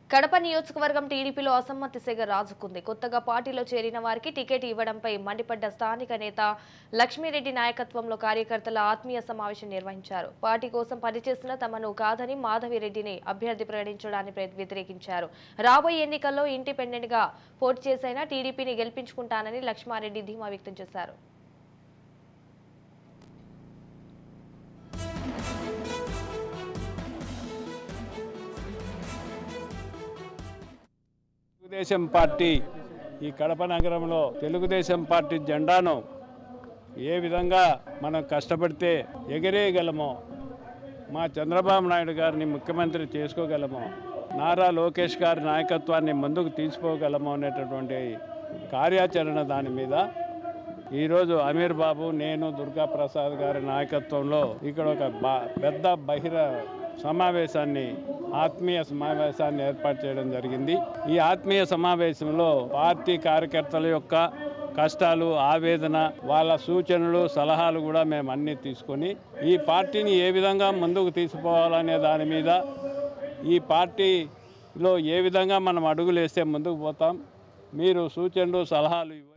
కడప నియోజకవర్గం టీడీపీలో అసమ్మతి సెగ రాజుకుంది కొత్తగా పార్టీలో చేరిన వారికి టికెట్ ఇవ్వడంపై మండిపడ్డ స్థానిక నేత లక్ష్మీరెడ్డి నాయకత్వంలో కార్యకర్తల ఆత్మీయ సమావేశం నిర్వహించారు పార్టీ కోసం పనిచేసిన తమను కాదని మాధవిరెడ్డిని అభ్యర్థి ప్రకటించడాన్ని ప్ర- వ్యతిరేకించారు రాబోయే ఎన్నికల్లో ఇండిపెండెంట్ గా పోటీ చేసైనా టీడీపీని గెలిపించుకుంటానని లక్ష్మారెడ్డి ధీమా వ్యక్తం చేశారు తెలుగుదేశం పార్టీ ఈ కడప నగరంలో తెలుగుదేశం పార్టీ జెండాను ఏ విధంగా మనం కష్టపడితే ఎగిరేయగలమో మా చంద్రబాబు నాయుడు గారిని ముఖ్యమంత్రి చేసుకోగలమో నారా లోకేష్ గారి నాయకత్వాన్ని ముందుకు తీసుకోగలమో అనేటటువంటి కార్యాచరణ దాని మీద ఈరోజు అమీర్ బాబు నేను దుర్గా ప్రసాద్ గారి నాయకత్వంలో ఇక్కడ ఒక బా- పెద్ద బహిర సమావేశాన్ని ఆత్మీయ సమావేశాన్ని ఏర్పాటు చేయడం జరిగింది ఈ ఆత్మీయ సమావేశంలో పార్టీ కార్యకర్తల యొక్క కష్టాలు ఆవేదన వాళ్ళ సూచనలు సలహాలు కూడా మేము అన్నీ తీసుకొని ఈ పార్టీని ఏ విధంగా ముందుకు తీసుకుపోవాలనే దాని మీద ఈ పార్టీలో ఏ విధంగా మనం అడుగులు వేస్తే ముందుకు పోతాం మీరు సూచనలు సలహాలు ఇవ్వండి